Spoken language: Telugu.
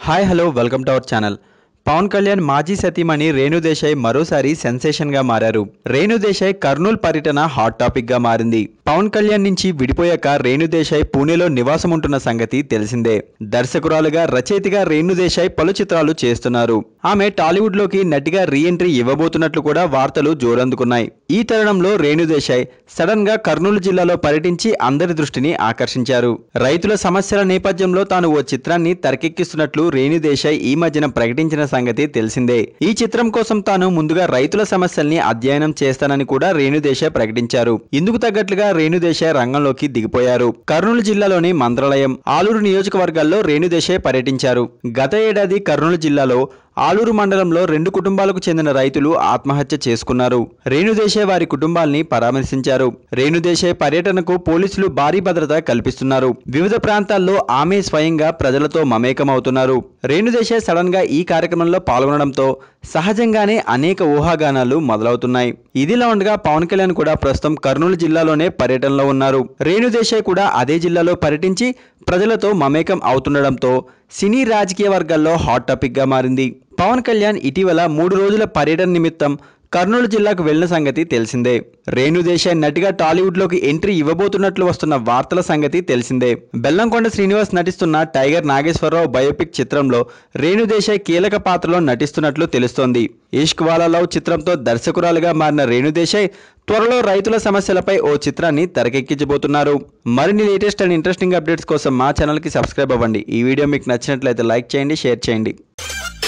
hi hello welcome to our channel Pawan Kalyan మాజీ సతీమణి రేణు దేశాయ్ మరోసారి సెన్సేషన్ గా మారారు రేణు దేశాయ్ కర్నూల్ పర్యటన హాట్ టాపిక్ గా మారింది పవన్ కళ్యాణ్ నుంచి విడిపోయాక రేణు దేశాయ్ పూణేలో నివాసం ఉంటున్న సంగతి తెలిసిందే దర్శకురాలుగా రచయితగా రేణు దేశాయ్ పలు చిత్రాలు చేస్తున్నారు ఆమె టాలీవుడ్ లోకి నటిగా రీ ఎంట్రీ ఇవ్వబోతున్నట్లు కూడా వార్తలు జోరందుకున్నాయి ఈ తరుణంలో రేణు దేశాయ్ సడన్ గా కర్నూలు జిల్లాలో పర్యటించి అందరి దృష్టిని ఆకర్షించారు రైతుల సమస్యల నేపథ్యంలో తాను ఓ చిత్రాన్ని తెరకెక్కిస్తున్నట్లు రేణు దేశాయ్ ఈ మధ్యన ప్రకటించిన సంగతి తెలిసిందే ఈ చిత్రం కోసం తాను ముందుగా రైతుల సమస్యల్ని అధ్యయనం చేస్తానని కూడా రేణు దేశాయ్ ప్రకటించారు ఇందుకు తగ్గట్లుగా రేణు దేశాయ్ రంగంలోకి దిగిపోయారు కర్నూలు జిల్లాలోని మంత్రాలయం ఆలూరు నియోజకవర్గాల్లో రేణు దేశాయ్ పర్యటించారు గత ఏడాది కర్నూలు జిల్లాలో ఆలూరు మండలంలో రెండు కుటుంబాలకు చెందిన రైతులు ఆత్మహత్య చేసుకున్నారు రేణుదేశాయ్ వారి కుటుంబాల్ని పరామర్శించారు రేణుదేశాయ్ పర్యటనకు పోలీసులు భారీ భద్రత కల్పిస్తున్నారు వివిధ ప్రాంతాల్లో ఆమె స్వయంగా ప్రజలతో మమేకమవుతున్నారు రేణుదేశాయ్ సడన్ గా ఈ కార్యక్రమంలో పాల్గొనడంతో సహజంగానే అనేక ఊహాగానాలు మొదలవుతున్నాయి ఇదిలా ఉండగా పవన్ కళ్యాణ్ కూడా ప్రస్తుతం కర్నూలు జిల్లాలోనే పర్యటనలో ఉన్నారు రేణుదేశాయ్ కూడా అదే జిల్లాలో పర్యటించి ప్రజలతో మమేకం అవుతుండడంతో సినీ రాజకీయ వర్గాల్లో హాట్ టాపిక్ గా మారింది పవన్ కళ్యాణ్ ఇటీవల మూడు రోజుల పర్యటన నిమిత్తం కర్నూలు జిల్లాకు వెళ్లిన సంగతి తెలిసిందే రేణుదేశాయ్ నటిగా టాలీవుడ్లోకి ఎంట్రీ ఇవ్వబోతున్నట్లు వస్తున్న వార్తల సంగతి తెలిసిందే బెల్లంకొండ శ్రీనివాస్ నటిస్తున్న టైగర్ నాగేశ్వరరావు బయోపిక్ చిత్రంలో రేణుదేశాయ్ కీలక పాత్రలో నటిస్తున్నట్లు తెలుస్తోంది ఇష్క్ వాలా లవ్ చిత్రంతో దర్శకురాలుగా మారిన రేణుదేశాయ్ త్వరలో రైతుల సమస్యలపై ఓ చిత్రాన్ని తెరకెక్కించబోతున్నారు మరిన్ని లేటెస్ట్ అండ్ ఇంట్రెస్టింగ్ అప్డేట్స్ కోసం మా ఛానల్కి సబ్స్క్రైబ్ అవ్వండి ఈ వీడియో మీకు నచ్చినట్లయితే లైక్ చేయండి షేర్ చేయండి